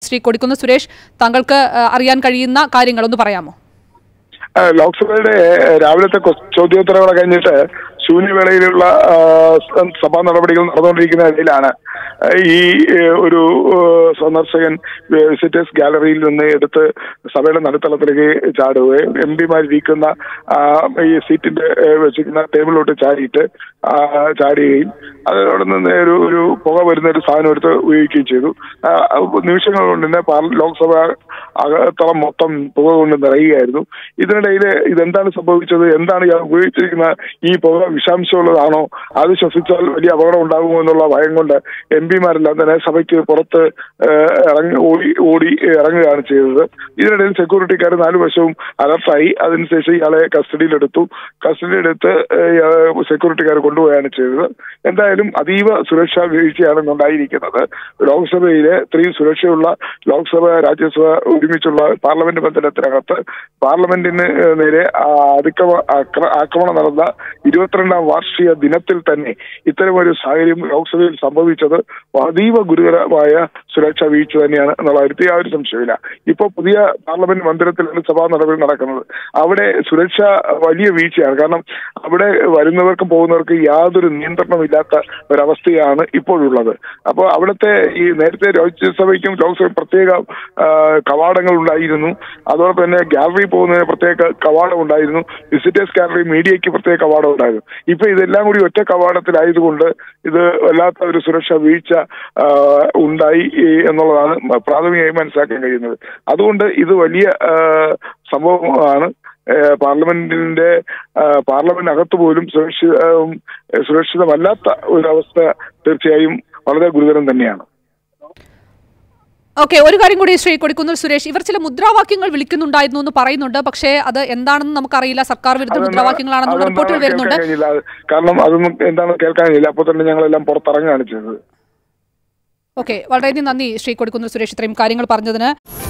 ശ്രീ കൊടിക്കുന്ന് സുരേഷ് താങ്കൾക്ക് ആ, അറിയാൻ കഴിയുന്ന കാര്യങ്ങൾ ഒന്ന് പറയാമോ ആ, ലോക്സഭയുടെ ആ, രാവിലത്തെ ക്വ- ചോദ്യോത്തരവേള കഴിഞ്ഞിട്ട് ശൂന്യവേളയിലുള്ള ആ, സ- സഭാ നടപടികൾ നടന്നുകൊണ്ടിരിക്കുന്ന ഇടയിലാണ് ആ, ഈ ഏ, ഒരു ഏ, സന്ദർശകൻ വിസിറ്റേഴ്സ് ഗാലറിയിൽ നിന്ന് എടുത്ത് സഭയുടെ നടുത്തളത്തിലേക്ക് ചാടുകയും എം പിമാരിരിക്കുന്ന ആ, ഈ സീറ്റിന്റെ ഏ, വെച്ചിരിക്കുന്ന ടേബിളിലോട്ട് ചാടിയിട്ട് ആ, ചാടുകയും അതോടെ നിന്ന് ഒരു ഒരു പുക വരുന്ന ഒരു സാധനം എടുത്ത് ഉപയോഗിക്കുകയും ചെയ്തു ആ, നിമിഷങ്ങൾ കൊണ്ട് തന്നെ പാർല- ലോക്സഭ അകത്തളം മൊത്തം പുക കൊണ്ട് നിറയുകയായിരുന്നു ഇതിനിടയിൽ ഇതെന്താണ് സംഭവിച്ചത് എന്താണ് ഇയാൾ ഉപയോഗിച്ചിരിക്കുന്ന ഈ പുക വിഷാംശമുള്ളതാണോ അത് ശ്വസിച്ചാൽ വലിയ അപകടം ഉണ്ടാകുമോ എന്നുള്ള ഭയം കൊണ്ട് എം പിമാരെല്ലാം തന്നെ സഭയ്ക്ക് പുറത്ത് ഏഹ്, ഇറങ്ങി ഓടി ഓടി ഇറങ്ങുകയാണ് ചെയ്തത് ഇതിനിടയിൽ സെക്യൂരിറ്റിക്കാർ നാലു വശവും അലർട്ടായി അതിനുശേഷം ഇയാളെ കസ്റ്റഡിയിലെടുത്തു കസ്റ്റഡിയിലെടുത്ത് ഏഹ്, സെക്യൂരിറ്റിക്കാർ കൊണ്ടുപോവുകയാണ് ചെയ്തത് എന്തായാലും അതീവ സുരക്ഷാ വീഴ്ചയാണ് ഉണ്ടായിരിക്കുന്നത് ലോക്സഭയിലെ ഇത്രയും സുരക്ഷയുള്ള ലോക്സഭ രാജ്യസഭ ഒരുമിച്ചുള്ള പാർലമെന്റ് മന്ദിരത്തിനകത്ത് പാർലമെന്റിന് നേരെ ആ, അതിക്രമ ആക്ര- ആക്രമണം നടന്ന ഇരുപത്തിരണ്ടാം വാർഷിക ദിനത്തിൽ തന്നെ ഇത്തരമൊരു സാഹചര്യം ലോക്സഭയിൽ സംഭവിച്ചത് അതീവ ഗുരുതരമായ സുരക്ഷാ വീഴ്ച തന്നെയാണ് എന്നുള്ള കാര്യത്തിൽ യാതൊരു സംശയമില്ല ഇപ്പൊ പുതിയ പാർലമെന്റ് മന്ദിരത്തിലാണ് സഭാ നടപടി നടക്കുന്നത് അവിടെ സുരക്ഷ വലിയ വീഴ്ചയാണ് കാരണം അവിടെ വരുന്നവർക്കും പോകുന്നവർക്കും യാതൊരു നിയന്ത്രണമില്ലാത്ത ഒരവസ്ഥയാണ് ഇപ്പോഴുള്ളത് അപ്പോൾ അവിടുത്തെ ഈ നേരത്തെ രാജ്യസഭയ്ക്കും ലോക്സഭയ്ക്കും പ്രത്യേക ആ, കവാടങ്ങൾ ഉണ്ടായിരുന്നു അതോടൊപ്പം തന്നെ ഗാലറി പോകുന്നതിന് പ്രത്യേക കവാടം ഉണ്ടായിരുന്നു വിസിറ്റേഴ്സ് ഗാലറി മീഡിയയ്ക്ക് പ്രത്യേക കവാടം ഉണ്ടായിരുന്നു ഇപ്പൊ ഇതെല്ലാം കൂടി ഒറ്റ കവാടത്തിലായതുകൊണ്ട് ഇത് വല്ലാത്ത ഒരു സുരക്ഷാ വീഴ്ച ആ, ഉണ്ടായി ഈ എന്നുള്ളതാണ് പ്രാഥമികമായി മനസ്സിലാക്കാൻ കഴിയുന്നത് അതുകൊണ്ട് ഇത് വലിയ ആ, സംഭവമാണ് ഏഹ് പാർലമെന്റിന്റെ ആ, പാർലമെന്റ് അകത്ത് പോലും സുരക്ഷിത ഉം, സുരക്ഷിതമല്ലാത്ത ഒരവസ്ഥ തീർച്ചയായും വളരെ ഗുരുതരം തന്നെയാണ് ഓക്കെ ഒരു കാര്യം കൂടി ശ്രീ കൊടിക്കുന്നിൽ സുരേഷ് ഇവർ ചില മുദ്രാവാക്യങ്ങൾ വിളിക്കുന്നുണ്ടായിരുന്നു എന്ന് പറയുന്നുണ്ട് പക്ഷേ അത് എന്താണെന്ന് നമുക്കറിയില്ല സർക്കാർ വിരുദ്ധ അതെന്താ- മുദ്രാവാക്യങ്ങളാണെന്നുള്ള അതെന്താണെന്ന് റിപ്പോർട്ടുകൾ വരുന്നുണ്ട് കേൾക്കാൻ കഴിഞ്ഞില്ല. അത് കാരണം അതൊന്നും എന്താണെന്ന് കേൾക്കാൻ കഴിയില്ല അപ്പോൾ തന്നെ ഞങ്ങളെല്ലാം പുറത്തിറങ്ങുകയാണ് ചെയ്തത് ഓക്കെ വളരെയധികം നന്ദി ശ്രീ കൊടിക്കുന്നിൽ സുരേഷ് ഇത്രയും കാര്യങ്ങൾ പറഞ്ഞതിന്